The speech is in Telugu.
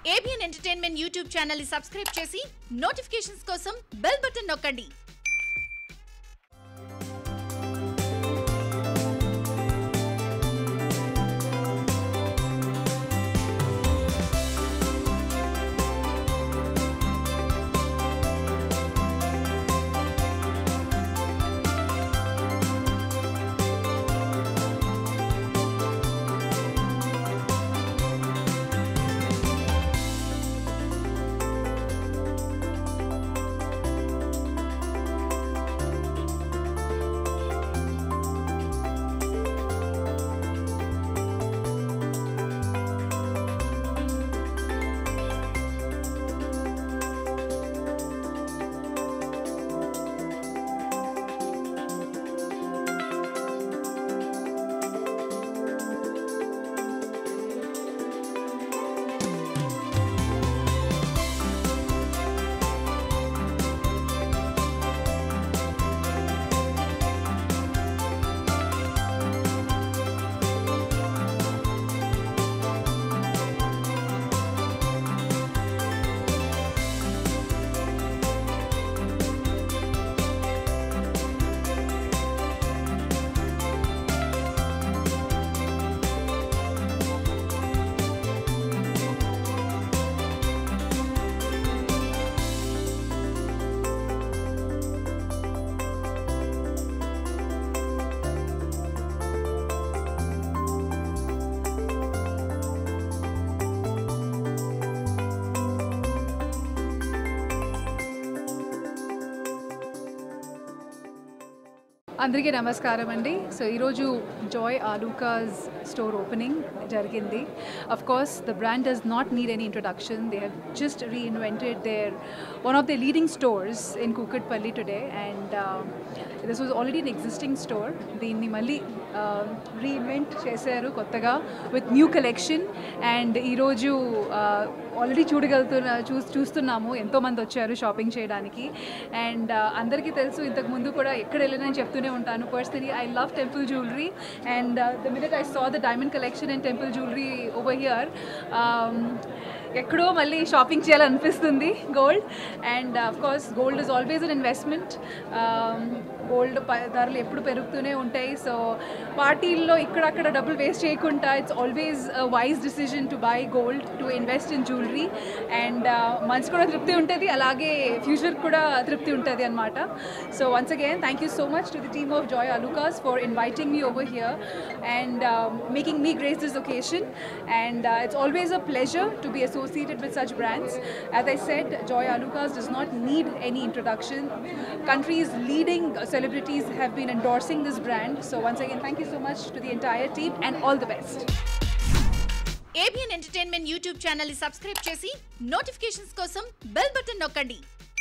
ఏబిఎన్ ఎంటర్టైన్మెంట్ యూట్యూబ్ ఛానల్ ని సబ్స్క్రైబ్ చేసి నోటిఫికేషన్స్ కోసం బెల్ బటన్ నొక్కండి అందరికీ నమస్కారం అండి సో ఈరోజు జాయ్ ఆలూకాస్ స్టోర్ ఓపెనింగ్ జరిగింది of course the brand does not need any introduction they have just reinvented their one of the leading stores in Kukatpally today and this was already in existing store దీన్ని మళ్ళీ రీఇన్వెంట్ చేశారు కొత్తగా విత్ న్యూ కలెక్షన్ అండ్ ఈరోజు ఆల్రెడీ చూడగలుగుతున్న చూ చూస్తున్నాము ఎంతోమంది వచ్చారు షాపింగ్ చేయడానికి అండ్ అందరికీ తెలుసు ఇంతకు ముందు కూడా ఎక్కడ వెళ్ళినని చెప్తూనే ఉంటాను personally I love temple jewellery and the minute I saw the diamond collection and temple jewellery over here ఎక్కడో మళ్ళీ షాపింగ్ చేయాలనిపిస్తుంది gold and of course gold is always an investment gold ధరలు ఎప్పుడు పెరుగుతూనే ఉంటాయి సో పార్టీల్లో ఇక్కడక్కడ డబ్బులు వేస్ట్ చేయకుండా it's always wise decision to buy gold to invest in jewellery and మనసు కూడా తృప్తి ఉంటుంది అలాగే ఫ్యూచర్ కూడా తృప్తి ఉంటుంది అనమాట so once again thank you so much to the team of Joy Alukkas for inviting me over here and making me grace this occasion and it's always a pleasure to be associated with such brands. As I said, Joy Alucas does not need any introduction. Country's leading celebrities have been endorsing this brand. So once again, thank you so much to the entire team and all the best. ABN entertainment YouTube channel ని సబ్స్క్రైబ్ చేసి నోటిఫికేషన్స్ కోసం బెల్ బటన్ నొక్కండి